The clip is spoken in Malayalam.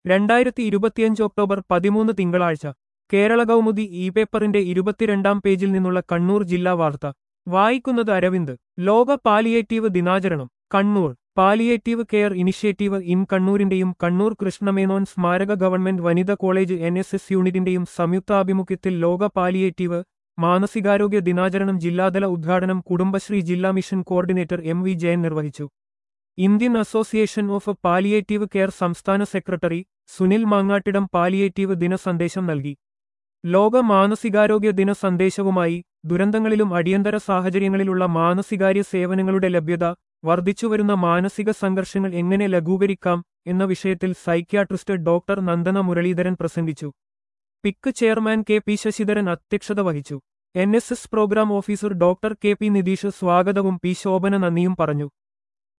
രണ്ടായിരത്തി ഇരുപത്തിയഞ്ച് ഒക്ടോബർ പതിമൂന്ന് തിങ്കളാഴ്ച കേരള കൗമുദി ഇ പേപ്പറിന്റെ ഇരുപത്തിരണ്ടാം പേജിൽ നിന്നുള്ള കണ്ണൂർ ജില്ലാ വാർത്ത വായിക്കുന്നത് അരവിന്ദ് ലോക പാലിയേറ്റീവ് ദിനാചരണം Kannur palliative care initiative in കണ്ണൂരിന്റെയും കണ്ണൂർ കൃഷ്ണമേനോൻ സ്മാരക ഗവൺമെന്റ് വനിതാ കോളേജ് എൻ എസ് എസ് യൂണിറ്റിന്റെയും സംയുക്താഭിമുഖ്യത്തിൽ ലോക പാലിയേറ്റീവ് മാനസികാരോഗ്യ ദിനാചരണം ജില്ലാതല ഉദ്ഘാടനം കുടുംബശ്രീ ജില്ലാ mission coordinator M V Jayan നിർവഹിച്ചു Indian association of palliative care സംസ്ഥാന സെക്രട്ടറി സുനിൽ മാങ്ങാട്ടിടം പാലിയേറ്റീവ് ദിന സന്ദേശം നൽകി ലോക മാനസികാരോഗ്യ ദിന സന്ദേശവുമായി ദുരന്തങ്ങളിലും അടിയന്തര സാഹചര്യങ്ങളിലുള്ള മാനസികാര്യ സേവനങ്ങളുടെ ലഭ്യത വർദ്ധിച്ചുവരുന്ന മാനസിക സംഘർഷങ്ങൾ എങ്ങനെ ലഘൂകരിക്കാം എന്ന വിഷയത്തിൽ സൈക്യാട്രിസ്റ്റ് ഡോക്ടർ നന്ദന മുരളീധരൻ പ്രസംഗിച്ചു പിക്ക് ചെയർമാൻ കെ പി ശശിധരൻ അധ്യക്ഷത വഹിച്ചു N S S programme officer doctor K P Nitheesh സ്വാഗതവും പി ശോഭന നന്ദിയും പറഞ്ഞു